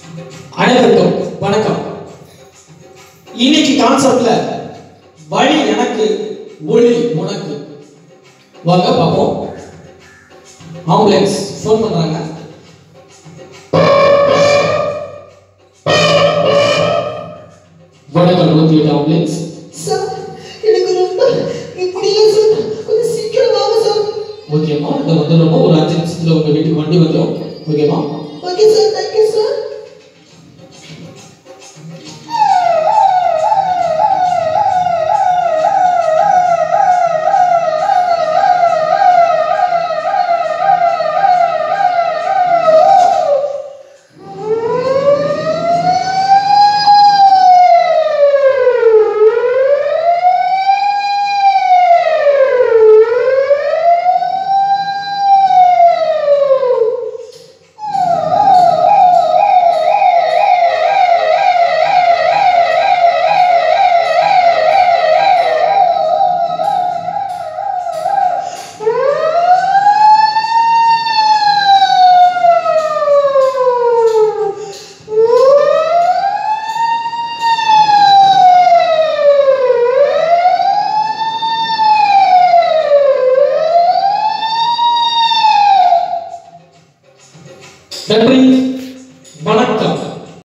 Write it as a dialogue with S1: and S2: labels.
S1: அனைவருக்கும் வணக்கம் இன்னைக்கு கான்செப்ட்ல வழி எனக்கு ஒளி உனக்கு வாங்க பார்ப்போம் ஆம்புலன்ஸ் ஃபோன் பண்றாங்க வணக்கம் நூத்தி எட்டு ஆம்புலன்ஸ்
S2: சார் எனக்கு ரொம்ப முடியல சார் கொஞ்சம் சீக்கிரம் வாங்க சார்
S1: ஓகேம்மா இந்த வந்துடுறோமா ஒரு அஞ்சு நிமிஷத்துல உங்க வீட்டுக்கு வண்டி வந்துடும் ஓகேம்மா
S2: ஓகே சார் தேங்க்யூ சார்
S1: நன்றி